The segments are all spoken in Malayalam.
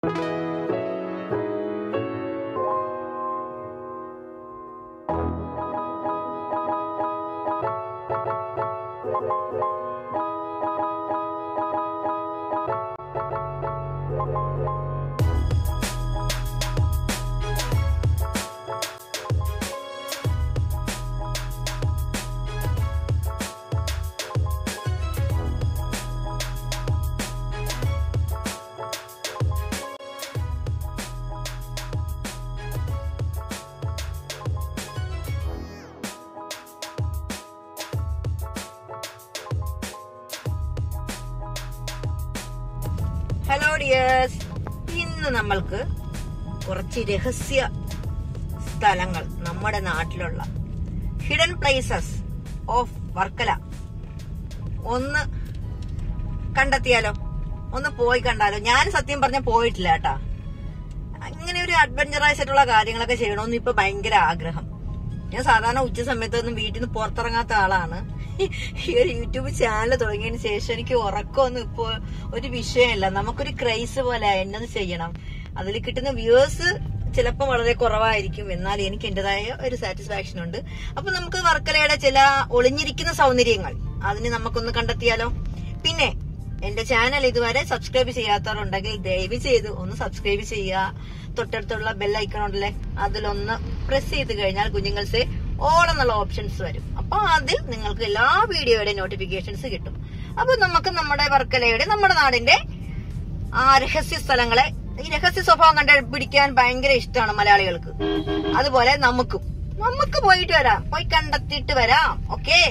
ഹലോ ഡിയേഴ്സ് ഇന്ന് നമ്മൾക്ക് കുറച്ച് രഹസ്യ സ്ഥലങ്ങൾ നമ്മുടെ നാട്ടിലുള്ള ഹിഡൻ പ്ലേസസ് ഓഫ് വർക്കല ഒന്ന് കണ്ടെത്തിയാലോ ഒന്ന് പോയി കണ്ടാലോ ഞാൻ സത്യം പറഞ്ഞ പോയിട്ടില്ല കേട്ടാ ഇങ്ങനെ ഒരു അഡ്വഞ്ചറസ് ആയിട്ടുള്ള കാര്യങ്ങളൊക്കെ ചെയ്യണമെന്ന് ഇപ്പൊ ഭയങ്കര ആഗ്രഹം ഞാൻ സാധാരണ ഉച്ച സമയത്തൊന്നും വീട്ടിൽ നിന്ന് പുറത്തിറങ്ങാത്ത ആളാണ് ഈ ഒരു യൂട്യൂബ് ചാനൽ തുടങ്ങിയതിന് ശേഷം എനിക്ക് ഉറക്കമൊന്നും ഇപ്പോ ഒരു വിഷയമല്ല നമുക്കൊരു ക്രൈസ് പോലെ എന്നത് ചെയ്യണം അതിൽ കിട്ടുന്ന വ്യൂവേഴ്സ് ചിലപ്പോൾ വളരെ കുറവായിരിക്കും എന്നാൽ എനിക്ക് എന്റേതായ ഒരു സാറ്റിസ്ഫാക്ഷൻ ഉണ്ട് അപ്പൊ നമുക്ക് വർക്കലയുടെ ചില ഒളിഞ്ഞിരിക്കുന്ന സൗന്ദര്യങ്ങൾ അതിന് നമുക്കൊന്ന് കണ്ടെത്തിയാലോ പിന്നെ എന്റെ ചാനൽ ഇതുവരെ സബ്സ്ക്രൈബ് ചെയ്യാത്തവരുണ്ടെങ്കിൽ ദയവ് ചെയ്ത് ഒന്ന് സബ്സ്ക്രൈബ് ചെയ്യുക തൊട്ടടുത്തുള്ള ബെൽ ഐക്കൺ ഉണ്ടല്ലേ അതിലൊന്ന് പ്രസ് ചെയ്ത് കഴിഞ്ഞാൽ കുഞ്ഞുങ്ങൾസെ ഓൾ എന്നുള്ള ഓപ്ഷൻസ് വരും അപ്പൊ അതിൽ നിങ്ങൾക്ക് എല്ലാ വീഡിയോയുടെ നോട്ടിഫിക്കേഷൻസ് കിട്ടും അപ്പൊ നമുക്ക് നമ്മുടെ വർക്കലയുടെ നമ്മുടെ നാടിന്റെ ആ രഹസ്യ സ്ഥലങ്ങളെ ഈ രഹസ്യ സ്വഭാവം കണ്ടുപിടിക്കാൻ ഭയങ്കര ഇഷ്ടമാണ് മലയാളികൾക്ക് അതുപോലെ നമുക്കും നമുക്ക് പോയിട്ട് വരാം പോയി കണ്ടെത്തിയിട്ട് വരാം ഓക്കേ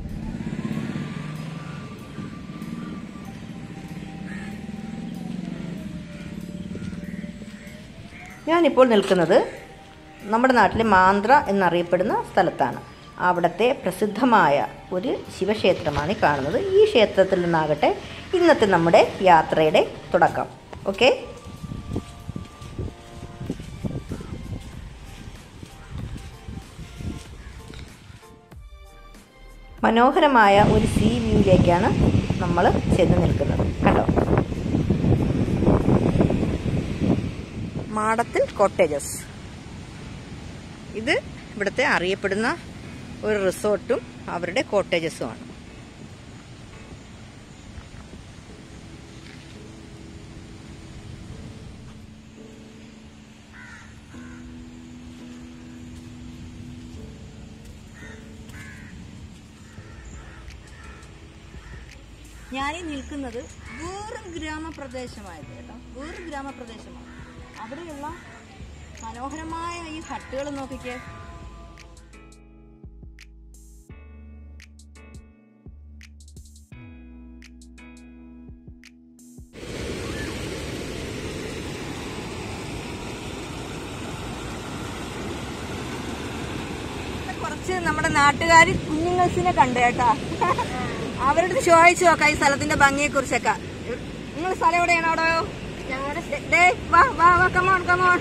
ഞാനിപ്പോൾ നിൽക്കുന്നത് നമ്മുടെ നാട്ടിലെ മാന്ത്ര എന്നറിയപ്പെടുന്ന സ്ഥലത്താണ് അവിടുത്തെ പ്രസിദ്ധമായ ഒരു ശിവക്ഷേത്രമാണ് ഈ കാണുന്നത് ഈ ക്ഷേത്രത്തിൽ നിന്നാകട്ടെ ഇന്നത്തെ നമ്മുടെ യാത്രയുടെ തുടക്കം ഓക്കെ മനോഹരമായ ഒരു സീ വ്യൂയിലേക്കാണ് നമ്മൾ ചെന്ന് നിൽക്കുന്നത് കണ്ടോ മാടത്തിൽ കോട്ടേജസ് ഇത് ഇവിടുത്തെ അറിയപ്പെടുന്ന ഒരു റിസോർട്ടും അവരുടെ കോട്ടേജസുമാണ് ഞാനീ നിൽക്കുന്നത് വേറൊരു ഗ്രാമപ്രദേശമായത് കേട്ടോ വേറൊരു ഗ്രാമപ്രദേശമാണ് അവിടെയുള്ള മനോഹരമായ ഈ ഹട്ടുകൾ നോക്കിക്കേ കുറച്ച് നമ്മുടെ നാട്ടുകാർ കുഞ്ഞുങ്ങൾസിനെ കണ്ടു കേട്ടാ അവരുടെ അടുത്ത് ചോദിച്ചു നോക്കാം ഈ സ്ഥലത്തിന്റെ ഭംഗിയെ കുറിച്ചൊക്കെ നിങ്ങൾ സ്ഥലം എവിടെയാണ് അവിടെ ദേ, വാ വാ വാ കമോൺ കമോൺ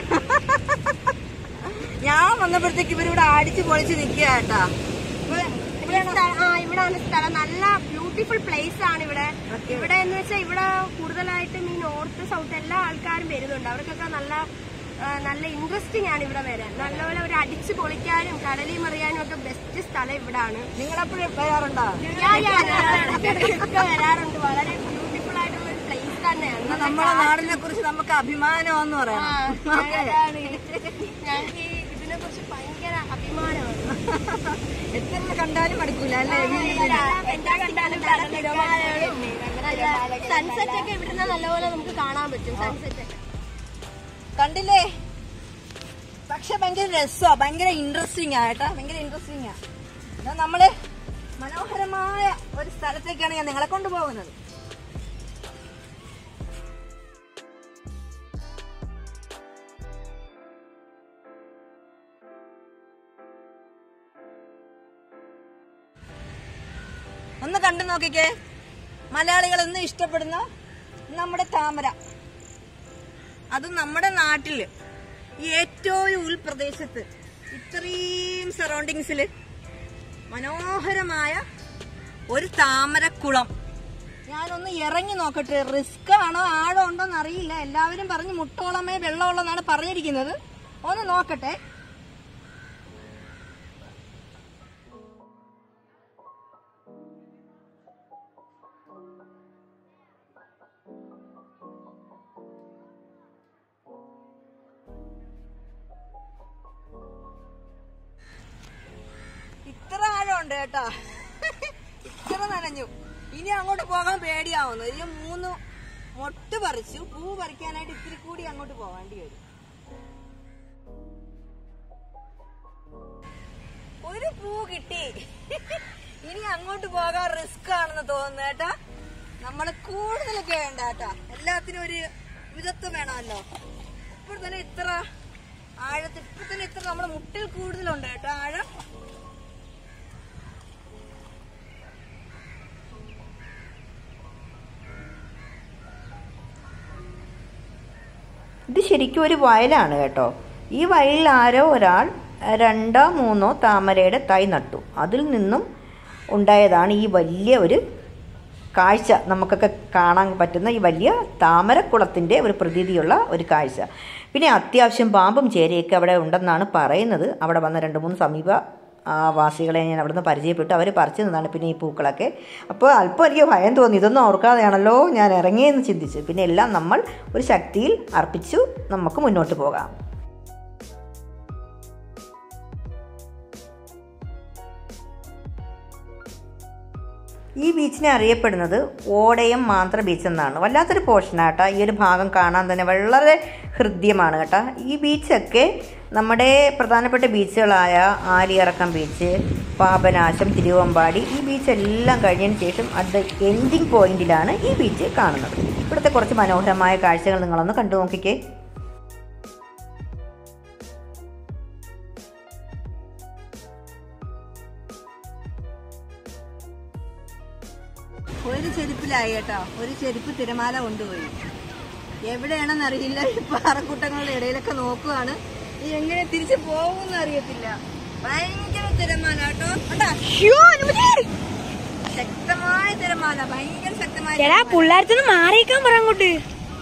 ഞാൻ വന്നപ്പോഴത്തേക്ക് ഇവരിവിടെ അടിച്ചു പൊളിച്ച് നിക്കുക കേട്ടാ ഇവിടാണ് സ്ഥലം നല്ല ബ്യൂട്ടിഫുൾ പ്ലേസ് ആണ് ഇവിടെ ഇവിടെ എന്ന് വെച്ചാൽ ഇവിടെ കൂടുതലായിട്ടും ഈ നോർത്ത് സൗത്ത് എല്ലാ ആൾക്കാരും വരുന്നുണ്ട് അവർക്കൊക്കെ നല്ല ആ, നല്ല ഇൻട്രസ്റ്റിംഗ് ആണ് ഇവിടെ വരാൻ നല്ലപോലെ ഒരു അടിച്ചു പൊളിക്കാനും കടലിൽ മറിയാനും ഒക്കെ ബെസ്റ്റ് സ്ഥലം ഇവിടാണ് നിങ്ങളെപ്പോഴും വരാറുണ്ടോ ഒക്കെ വരാറുണ്ട് വളരെ ബ്യൂട്ടിഫുൾ ആയിട്ടുള്ള ഒരു പ്ലേസ് തന്നെയാണ് എന്നാ നമ്മളെ നാടിനെ കുറിച്ച് നമുക്ക് അഭിമാനമെന്ന് പറയാം ഓക്കേ. ഞങ്ങൾക്ക് ഇതിനെ കുറിച്ച് ഭയങ്കര അഭിമാനമാണ് എത്ര കണ്ടാലും മടുക്കൂല അല്ലേ എന്താ കണ്ടാലും സൺസെറ്റ് ഒക്കെ ഇവിടുന്ന് നല്ലപോലെ നമുക്ക് കാണാൻ പറ്റും സൺസെറ്റ് ഒക്കെ കണ്ടില്ലേ പക്ഷെ ഭയങ്കര രസമാ ഭയങ്കര ഇൻട്രസ്റ്റിംഗ് ആയിട്ടാ ഭയങ്കര ഇൻട്രസ്റ്റിംഗ് ആ എന്നാ നമ്മള് മനോഹരമായ ഒരു സ്ഥലത്തേക്കാണ് ഞാൻ നിങ്ങളെ കൊണ്ടുപോകുന്നത് ഒന്ന് കണ്ടു നോക്കിക്കേ മലയാളികൾ എന്ന് ഇഷ്ടപ്പെടുന്ന നമ്മുടെ താമര അത് നമ്മുടെ നാട്ടില് ഈ ഏറ്റവും ഉൾപ്രദേശത്ത് ഇത്രയും സറൗണ്ടിങ്സിൽ മനോഹരമായ ഒരു താമരക്കുളം ഞാനൊന്ന് ഇറങ്ങി നോക്കട്ടെ റിസ്ക് ആണോ ആഴം ഉണ്ടോന്ന് അറിയില്ല എല്ലാവരും പറഞ്ഞ് മുട്ടോളമേ വെള്ളമുള്ളെന്നാണ് പറഞ്ഞിരിക്കുന്നത് ഒന്ന് നോക്കട്ടെ ഇത്ര ആഴമുണ്ട് കേട്ടോ ഇത്ര നനഞ്ഞു ഇനി അങ്ങോട്ട് പോകാൻ പേടിയാവുന്നു ഇതിന് മൂന്ന് മൊട്ട് പറിച്ചു പൂ പറിക്കാനായിട്ട് ഇത്തിരി കൂടി അങ്ങോട്ട് പോകേണ്ടി വരും ഒരു പൂ കിട്ടി ഇനി അങ്ങോട്ട് പോകാൻ റിസ്ക് ആണെന്ന് തോന്നുന്നു കേട്ടാ നമ്മള് കൂടുതലൊക്കെ വേണ്ട കേട്ടാ എല്ലാത്തിനും ഒരു വിധത്വം വേണമല്ലോ ഇപ്പോൾ തന്നെ ഇത്ര ആഴത്തിൽ ഇപ്പൊ തന്നെ ഇത്ര നമ്മുടെ മുട്ടിൽ കൂടുതലുണ്ട് കേട്ടോ ആഴം ഇത് ശരിക്കും ഒരു വയലാണ് കേട്ടോ ഈ വയലിൽ ആരോ ഒരാൾ രണ്ടോ മൂന്നോ താമരയുടെ തൈ നട്ടു അതിൽ നിന്നും ഉണ്ടായതാണ് ഈ വലിയ ഒരു കാഴ്ച നമുക്കൊക്കെ കാണാൻ പറ്റുന്ന ഈ വലിയ താമരക്കുളത്തിൻ്റെ ഒരു പ്രതീതിയുള്ള ഒരു കാഴ്ച പിന്നെ അത്യാവശ്യം പാമ്പും ചേരയൊക്കെ അവിടെ ഉണ്ടെന്നാണ് പറയുന്നത് അവിടെ വന്ന രണ്ട് മൂന്ന് സമീപ ആ, വാസികളെ ഞാൻ അവിടെ നിന്ന് പരിചയപ്പെട്ടു അവർ പറിച്ചു നിന്നാണ് പിന്നെ ഈ പൂക്കളൊക്കെ അപ്പോൾ അല്പം എനിക്ക് ഭയം തോന്നി ഇതൊന്നും ഓർക്കാതെയാണല്ലോ ഞാൻ ഇറങ്ങിയെന്ന് ചിന്തിച്ചു പിന്നെ എല്ലാം നമ്മൾ ഒരു ശക്തിയിൽ അർപ്പിച്ചു നമുക്ക് മുന്നോട്ട് പോകാം ഈ ബീച്ചിനെ അറിയപ്പെടുന്നത് ഓടയം മാത്ര ബീച്ച് എന്നാണ് വല്ലാത്തൊരു പോർഷനാട്ടോ ഈ ഒരു ഭാഗം കാണാൻ തന്നെ വളരെ ഹൃദ്യമാണ് കേട്ടോ ഈ ബീച്ചൊക്കെ നമ്മുടെ പ്രധാനപ്പെട്ട ബീച്ചുകളായ ആലിയിറക്കം ബീച്ച് പാപനാശം തിരുവമ്പാടി ഈ ബീച്ച് എല്ലാം കഴിഞ്ഞതിന് ശേഷം അത് എൻഡിങ് പോയിന്റിലാണ് ഈ ബീച്ച് കാണുന്നത് ഇവിടുത്തെ കുറച്ച് മനോഹരമായ കാഴ്ചകൾ നിങ്ങളൊന്ന് കണ്ടു നോക്കിക്കേ ഒരു ചെരുപ്പിലായി കേട്ടോ ഒരു ചെരുപ്പ് തിരമാല കൊണ്ടുപോയി എവിടെയാണെന്ന് അറിയില്ല ഈ പാറക്കൂട്ടങ്ങളുടെ ഇടയിലൊക്കെ നോക്കുവാണ് ഈ എങ്ങനെ തിരിച്ചു പോകുമെന്ന് അറിയത്തില്ല ഭയങ്കര തിരമാല കേട്ടോ കണ്ടാ? ശക്തമായ തിരമാല ഭയങ്കര ശക്തമായ എടാ തിരമാല. പിള്ളേർക്കൊന്ന് മാറിയേക്കാൻ പറ അങ്ങോട്ട്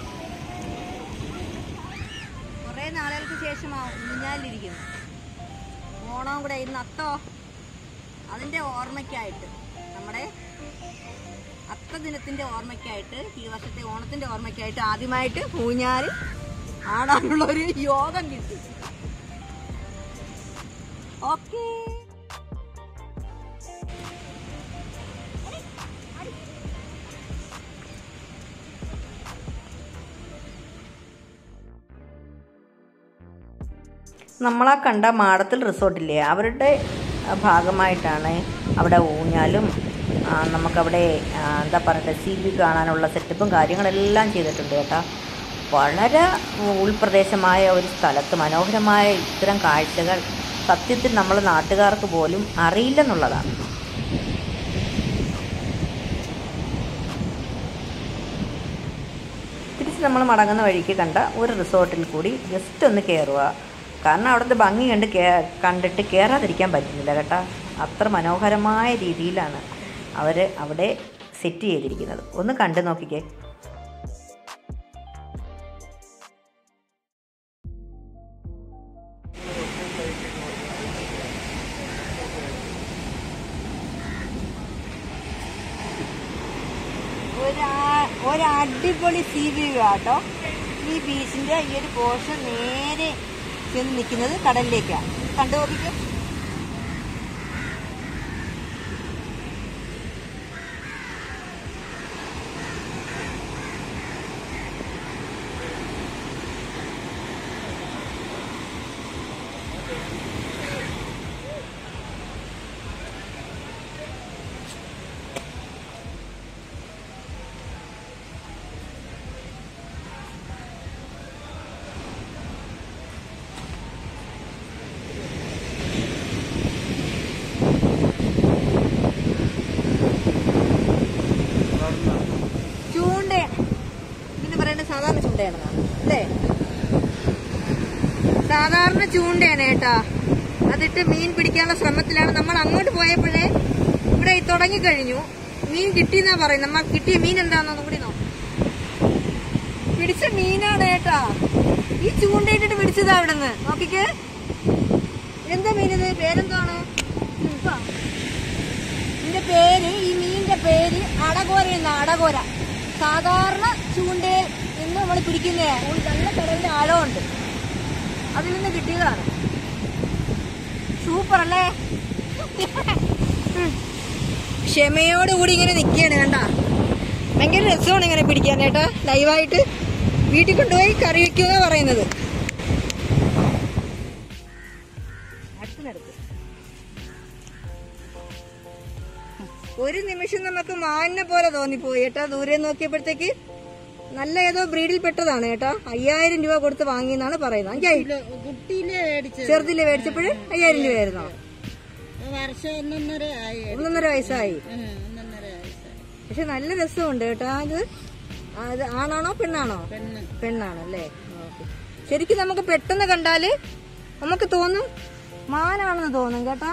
കുറെ നാളുകൾക്ക് ശേഷമാണ് ഊഞ്ഞാലിരിക്കുന്നു ഓണവും കൂടെ ഇന്ന് അത്തോ അതിന്റെ ഓർമ്മയ്ക്കായിട്ട് നമ്മുടെ അത്ത ദിനത്തിന്റെ ഓർമ്മയ്ക്കായിട്ട് ഈ വർഷത്തെ ഓണത്തിന്റെ ഓർമ്മയ്ക്കായിട്ട് ആദ്യമായിട്ട് ഊഞ്ഞാല് ആടാനുള്ള ഒരു യോഗം കിട്ടി ഓക്കേ നമ്മളാ കണ്ട മാടത്തിൽ റിസോർട്ടില്ലേ അവരുടെ ആ, ഭാഗമായിട്ടാണ് അവിടെ ഊഞ്ഞാലും ആ, നമുക്കവിടെ ആ, എന്താ പറയുക സി ബി കാണാനുള്ള സെറ്റപ്പും കാര്യങ്ങളെല്ലാം ചെയ്തിട്ടുണ്ട് കേട്ടോ വളരെ ഉൾപ്രദേശമായ ഒരു സ്ഥലത്ത് മനോഹരമായ ഇത്തരം കാഴ്ചകൾ സത്യത്തിൽ നമ്മൾ നാട്ടുകാർക്ക് പോലും അറിയില്ലെന്നുള്ളതാണ് തിരിച്ച് നമ്മൾ മടങ്ങുന്ന വഴിക്ക് കണ്ട ഒരു റിസോർട്ടിൽ കൂടി ജസ്റ്റ് ഒന്ന് കയറുക കാരണം അവിടുത്തെ ഭംഗി കണ്ട് കേ കണ്ടിട്ട് കയറാതിരിക്കാൻ പറ്റുന്നില്ല കേട്ടോ അത്ര മനോഹരമായ രീതിയിലാണ് അവർ അവിടെ സെറ്റ് ചെയ്തിരിക്കുന്നത് ഒന്ന് കണ്ടു നോക്കിക്കേ ഒരാ- ഒരടിപൊളി സീ വ്യൂ ആട്ടോ ഈ ബീച്ചിന്റെ ഈ ഒരു പോർഷൻ നേരെ ചെന്ന് നിൽക്കുന്നത് കടലിലേക്കാണ് കണ്ടു നോക്കിക്കോ ചൂണ്ട ഇതിന് പറയുന്നത് സാധാരണ ചൂണ്ടയാണെന്നാണ് അല്ലേ സാധാരണ ചൂണ്ടയാണ് കേട്ടാ അതിട്ട് മീൻ പിടിക്കാനുള്ള ശ്രമത്തിലാണ് നമ്മൾ അങ്ങോട്ട് പോയപ്പോഴേ ഇവിടെ തുടങ്ങിക്കഴിഞ്ഞു മീൻ കിട്ടിയെന്നാ പറയും നമ്മ കിട്ടിയ മീൻ എന്താണെന്നൊന്നും കൂടി നോക്കാം പിടിച്ച മീനാണ് കേട്ടാ ഈ ചൂണ്ടയിട്ടിട്ട് പിടിച്ചതാ ഇവിടുന്ന് നോക്കിക്കേ എന്താ മീനിത് പേരെന്താണ് ഇതിന്റെ പേര് ഈ മീനിന്റെ പേര് അടകോര എന്ന അടകോര സാധാരണ ചൂണ്ടയിൽ നിന്ന് നമ്മൾ പിടിക്കുന്ന നല്ല കടലിന്റെ ആഴമുണ്ട് അതിൽ നിന്ന് കിട്ടിയതാണ് സൂപ്പർ അല്ലേ ഉം. ക്ഷമയോടുകൂടി ഇങ്ങനെ നിൽക്കുകയാണ് കണ്ട ഭയങ്കര രസമാണ് ഇങ്ങനെ പിടിക്കാൻ കേട്ടാ ലൈവായിട്ട് വീട്ടിൽ കൊണ്ടുപോയി കറി വെക്കുക പറയുന്നത് അടുത്തിനടുത്ത് ഒരു നിമിഷം നമുക്ക് മാനിനെ പോലെ തോന്നിപ്പോയി കേട്ടാ ദൂരെ നോക്കിയപ്പോഴത്തേക്ക് നല്ല ഏതോ ബ്രീഡിൽ പെട്ടതാണ് കേട്ടാ അയ്യായിരം രൂപ കൊടുത്ത് വാങ്ങിയെന്നാണ് പറയുന്നത് അഞ്ചായി കുട്ടിയിലെ മേടിച്ചത് ചെറുതില് മേടിച്ചപ്പോഴ് അയ്യായിരം രൂപയായിരുന്നോ വർഷം ഒന്നൊന്നര ആയി ഒന്നൊന്നര വയസ്സായി ഉം, ഒന്നൊന്നര വയസ്സായി പക്ഷെ നല്ല രസമുണ്ട് കേട്ടോ അത് അത് ആണാണോ പെണ്ണാണോ പെണ്ണ് പെണ്ണാണല്ലേ ഓക്കെ ശരിക്കും നമുക്ക് പെട്ടെന്ന് കണ്ടാല് നമുക്ക് തോന്നും മാനാണെന്ന് തോന്നും കേട്ടാ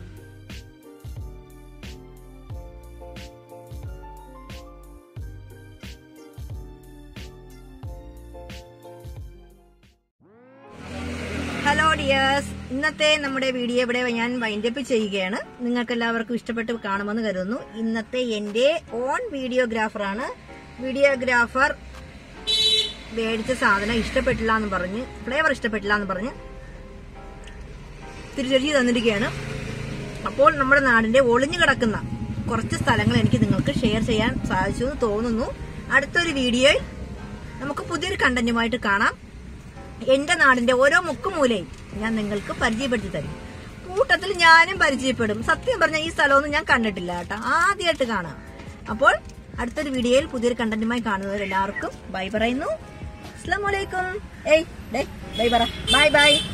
ഹലോ ഡിയേഴ്സ് ഇന്നത്തെ നമ്മുടെ വീഡിയോ ഇവിടെ ഞാൻ വൈൻഡപ്പ് ചെയ്യുകയാണ് നിങ്ങൾക്ക് എല്ലാവർക്കും ഇഷ്ടപ്പെട്ട് കാണുമെന്ന് കരുതുന്നു ഇന്നത്തെ എന്റെ ഓൺ വീഡിയോഗ്രാഫറാണ് വീഡിയോഗ്രാഫർ മേടിച്ച സാധനം ഇഷ്ടപ്പെട്ടില്ല എന്ന് പറഞ്ഞ് ഫ്ലേവർ ഇഷ്ടപ്പെട്ടില്ല എന്ന് പറഞ്ഞ് തിരിച്ചടിച്ച് തന്നിരിക്കുകയാണ് അപ്പോൾ നമ്മുടെ നാടിന്റെ ഒളിഞ്ഞു കിടക്കുന്ന കുറച്ച് സ്ഥലങ്ങൾ എനിക്ക് നിങ്ങൾക്ക് ഷെയർ ചെയ്യാൻ സാധിച്ചു എന്ന് തോന്നുന്നു അടുത്തൊരു വീഡിയോയിൽ നമുക്ക് പുതിയൊരു കണ്ടന്റുമായിട്ട് കാണാം എന്റെ നാടിന്റെ ഓരോ മുക്കുമൂലയും ഞാൻ നിങ്ങൾക്ക് പരിചയപ്പെടുത്തി തരും കൂട്ടത്തിൽ ഞാനും പരിചയപ്പെടും സത്യം പറഞ്ഞ ഈ സ്ഥലമൊന്നും ഞാൻ കണ്ടിട്ടില്ല കേട്ടോ ആദ്യമായിട്ട് കാണാം അപ്പോൾ അടുത്തൊരു വീഡിയോയിൽ പുതിയൊരു കണ്ടന്റുമായി കാണുന്നവരെല്ലാവർക്കും ബൈ പറയുന്നു അസ്സാം വലൈക്കും ഏയ് ഡേ ബൈ പറ ബൈ ബൈ